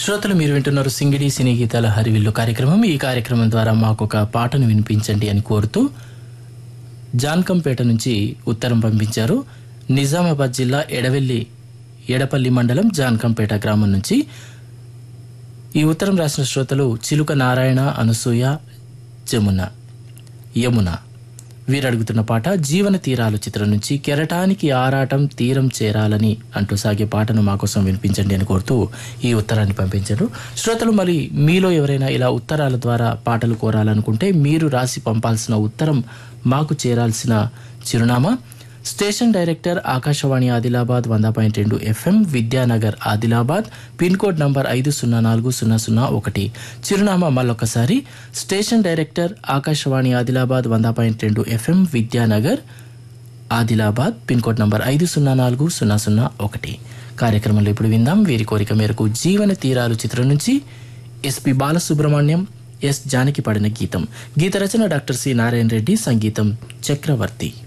శ్రోతలు మీరు వింటున్నారు సింగిడి సినీ గీతాల హరివిల్లు కార్యక్రమం ఈ కార్యక్రమం ద్వారా మాకు ఒక పాటను వినిపించండి అని కోరుతూ జాన్కంపేట నుంచి ఉత్తరం పంపించారు నిజామాబాద్ జిల్లా ఎడవెల్లి ఎడపల్లి మండలం జాన్కంపేట గ్రామం నుంచి ఈ ఉత్తరం రాసిన శ్రోతలు చిలుక నారాయణ అనసూయ జమున యమున వీరు అడుగుతున్న పాట జీవన తీరాలు చిత్రం నుంచి కెరటానికి ఆరాటం తీరం చేరాలని అంటూ సాగే పాటను మా కోసం వినిపించండి అని కోరుతూ ఈ ఉత్తరాన్ని పంపించారు శ్రోతలు మరి మీలో ఎవరైనా ఇలా ఉత్తరాల ద్వారా పాటలు కోరాలనుకుంటే మీరు రాసి పంపాల్సిన ఉత్తరం మాకు చేరాల్సిన చిరునామా స్టేషన్ డైరెక్టర్ ఆకాశవాణి ఆదిలాబాద్ వంద పాయింట్ రెండు FM Vidyanagar Adilabad pin code number ఐదు సున్నా నాలుగు సున్నా సున్నా ఒకటి చిరునామా మళ్ళొకసారి స్టేషన్ డైరెక్టర్ ఆకాశవాణి ఆదిలాబాద్ వంద పాయింట్ రెండు FM Vidyanagar Adilabad pin code number ఐదు సున్నా నాలుగు సున్నా సున్నా ఒకటి కార్యక్రమంలో ఇప్పుడు విందాం వీరి కోరిక మేరకు జీవన తీరాలు చిత్రం నుంచి ఎస్పి బాలసుబ్రహ్మణ్యం ఎస్ జానకి పాడిన గీతం గీత రచన డాక్టర్ సి నారాయణ రెడ్డి సంగీతం చక్రవర్తి